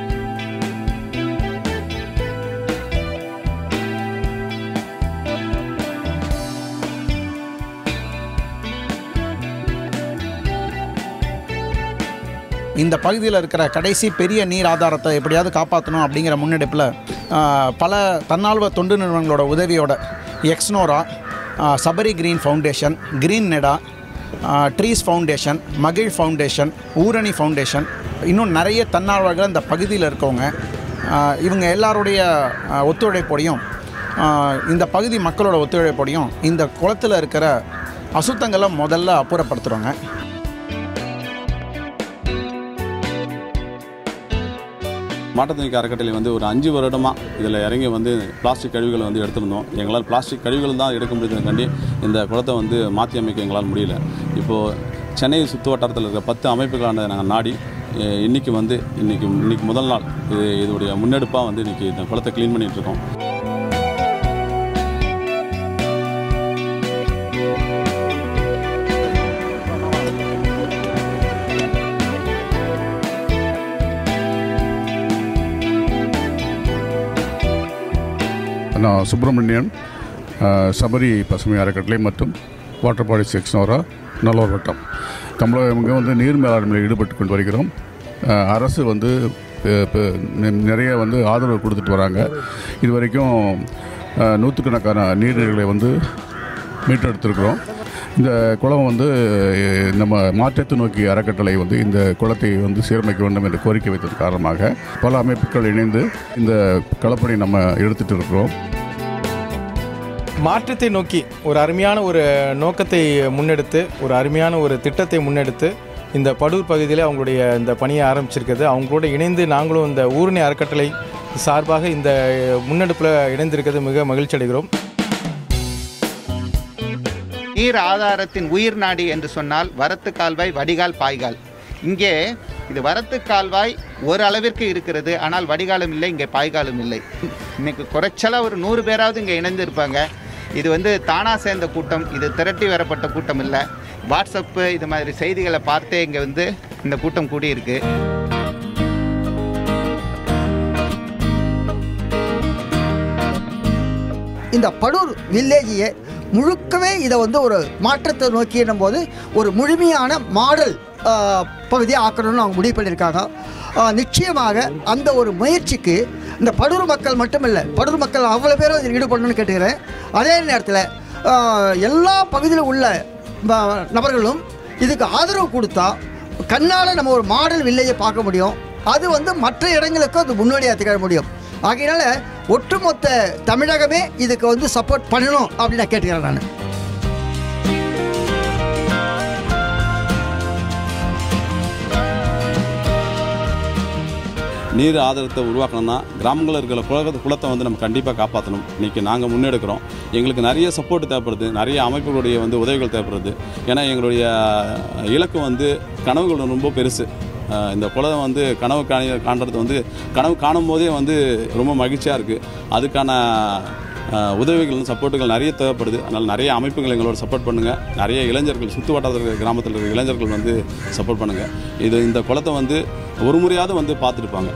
இந்த பகுதியில் இருக்கிற கடைசி பெரிய நீர் ஆதாரத்தை எப்படியாவது காப்பாற்றணும் அப்படிங்கிற முன்னெடுப்பில் பல தன்னார்வ தொண்டு நிறுவனங்களோட உதவியோட எக்ஸ்னோரா ஆ, Sabari green foundation green Neda trees foundation மகிழ் ஃபவுண்டேஷன் ஊரணி ஃபவுண்டேஷன் இன்னும் நிறைய தன்னார்வர்கள் இந்த பகுதியில் இருக்கவங்க ஆ, இவங்க எல்லாருடைய ஆ, ஒத்துழைப்போடையும் ஆ, இந்த பகுதி மக்களோட ஒத்துழைப்போடையும் இந்த குளத்தில் இருக்கிற அசுத்தங்களை முதல்ல அப்புறப்படுத்துகிறோங்க மாட்டுத்தணிக்கை அறக்கட்டளை வந்து ஒரு அஞ்சு வருடமாக இதில் இறங்கி வந்து பிளாஸ்டிக் கழிவுகளை வந்து எடுத்திருந்தோம் எங்களால் பிளாஸ்டிக் கழிவுகள் தான் எடுக்க முடியுதுக்காண்டி இந்த குளத்தை வந்து மாற்றி அமைக்க எங்களால் முடியல இப்போது சென்னை சுற்று வட்டாரத்தில் இருக்கிற பத்து அமைப்புகளான நாங்கள் நாடி அஹ், இன்னைக்கு வந்து இன்னைக்கு இன்னைக்கு முதல் நாள் இது இதோடைய முன்னெடுப்பாக வந்து இன்னைக்கு இந்த குளத்தை க்ளீன் பண்ணிட்டு இருக்கோம் நான் சுப்பிரமணியன் அஹ், சபரி பசுமை அறக்கட்டளை மற்றும் வாட்டர் பாடி செக்ஷனோரா நல்லூர் வட்டம் தமிழகம் இங்கே வந்து நீர் மேலாண்மையில் ஈடுபட்டு கொண்டு வருகிறோம் அஹ், அரசு வந்து அஹ், இப்ப நி- நிறைய வந்து ஆதரவு கொடுத்துட்டு வராங்க இது வரைக்கும் அஹ், நூற்றுக்கணக்கான நீர்நிலைகளை வந்து மீட்டெடுத்திருக்கிறோம் இந்த குளம் வந்து அஹ், நம்ம மாற்றத்தை நோக்கி அறக்கட்டளை வந்து இந்த குளத்தை வந்து சீரமைக்க வேண்டும் என்று கோரிக்கை வைத்தது காரணமாக பல அமைப்புகள் இணைந்து இந்த களப்பணி நம்ம எடுத்துட்டு இருக்கிறோம் மாற்றத்தை நோக்கி ஒரு அருமையான ஒரு நோக்கத்தை முன்னெடுத்து ஒரு அருமையான ஒரு திட்டத்தை முன்னெடுத்து இந்த படூர் பகுதியில் அவங்களுடைய இந்த பணியை ஆரம்பிச்சிருக்குது அவங்களோட இணைந்து நாங்களும் இந்த ஊரணி அறக்கட்டளை சார்பாக இந்த முன்னெடுப்பில் இணைந்திருக்கிறது மிக மகிழ்ச்சி அடைகிறோம் நீர் ஆதாரத்தின் உயிர் நாடி என்று சொன்னால் வரத்து கால்வாய் வடிகால் பாய்கால் இங்கே இது வரத்து கால்வாய் ஒரு அளவிற்கு இருக்கிறது ஆனால் வடிகாலும் இல்லை இங்கே பாய்காலும் இல்லை இன்னைக்கு குறைச்சலா ஒரு நூறு பேராவது இங்கே இணைந்து இருப்பாங்க இது வந்து தானா சேர்ந்த கூட்டம் இது திரட்டி வரப்பட்ட கூட்டம் இல்லை வாட்ஸ்அப்பு இது மாதிரி செய்திகளை பார்த்தே இங்கே வந்து இந்த கூட்டம் கூடியிருக்கு இந்த படூர் வில்லேஜையே முழுக்கவே இதை வந்து ஒரு மாற்றத்தை நோக்கியும் போது ஒரு முழுமையான மாடல் பகுதியாக ஆக்கணும்னு அவங்க முடிவு பண்ணியிருக்காங்க ஆ, நிச்சயமாக அந்த ஒரு முயற்சிக்கு இந்த படூர் மக்கள் மட்டுமில்லை படூர் மக்கள் அவ்வளோ பேரும் இதில் ஈடுபடணும்னு கேட்டுக்கிறேன் அதே நேரத்தில் ஆ, எல்லா பகுதியில் உள்ள ப- நபர்களும் இதுக்கு ஆதரவு கொடுத்தா கண்ணால் நம்ம ஒரு மாடல் வில்லேஜை பார்க்க முடியும் அது வந்து மற்ற இடங்களுக்கும் அது முன்னோடியாக திகழ முடியும் ஆகையினால ஒட்டுமொத்த தமிழகமே இதுக்கு வந்து சப்போர்ட் பண்ணணும் அப்படின்னு நான் கேட்டுக்கிறேன் நான் நீர் ஆதாரத்தை உருவாக்கணும்னா கிராமங்களில் இருக்கிற குளத்தை குளத்தை வந்து நம்ம கண்டிப்பாக காப்பாற்றணும் இன்றைக்கி நாங்கள் முன்னெடுக்கிறோம் எங்களுக்கு நிறைய சப்போர்ட் தேவைப்படுது நிறைய அமைப்புகளுடைய வந்து உதவிகள் தேவைப்படுது ஏன்னா எங்களுடைய இலக்கு வந்து கனவுகள் ரொம்ப பெருசு அஹ் இந்த குளம் வந்து கனவு காண காண்றது வந்து கனவு காணும் போதே வந்து ரொம்ப மகிழ்ச்சியாக இருக்குது அதுக்கான அஹ், உதவிகள் சப்போர்ட்டுகள் நிறைய தேவைப்படுது அதனால் நிறைய அமைப்புகள் எங்களோட சப்போர்ட் பண்ணுங்கள் நிறைய இளைஞர்கள் சுற்று வட்டாரத்தில் இருக்கிற கிராமத்தில் இருக்கிற இளைஞர்கள் வந்து சப்போர்ட் பண்ணுங்கள் இது இந்த குளத்தை வந்து ஒரு முறையாவது வந்து பார்த்துருப்பாங்க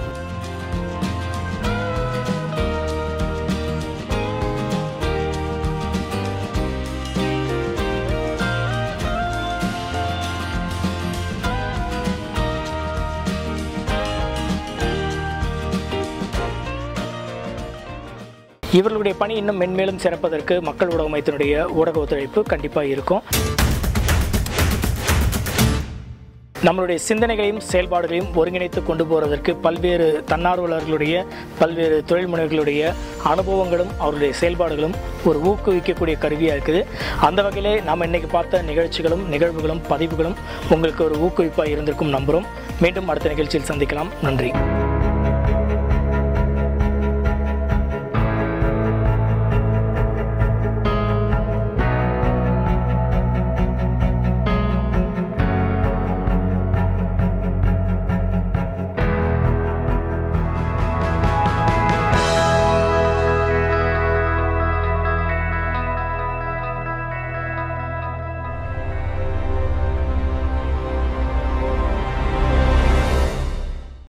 இவர்களுடைய பணி இன்னும் மென்மேலும் சிறப்பதற்கு மக்கள் ஊடக மையத்தினுடைய ஊடக ஒத்துழைப்பு கண்டிப்பாக இருக்கும் நம்மளுடைய சிந்தனைகளையும் செயல்பாடுகளையும் ஒருங்கிணைத்து கொண்டு போவதற்கு பல்வேறு தன்னார்வலர்களுடைய பல்வேறு தொழில் முனைவர்களுடைய அனுபவங்களும் அவருடைய செயல்பாடுகளும் ஒரு ஊக்குவிக்கக்கூடிய கருவியாக இருக்குது அந்த வகையிலே நாம் இன்னைக்கு பார்த்த நிகழ்ச்சிகளும் நிகழ்வுகளும் பதிவுகளும் உங்களுக்கு ஒரு ஊக்குவிப்பாக இருந்திருக்கும் நம்புகிறோம் மீண்டும் அடுத்த நிகழ்ச்சியில் சந்திக்கலாம் நன்றி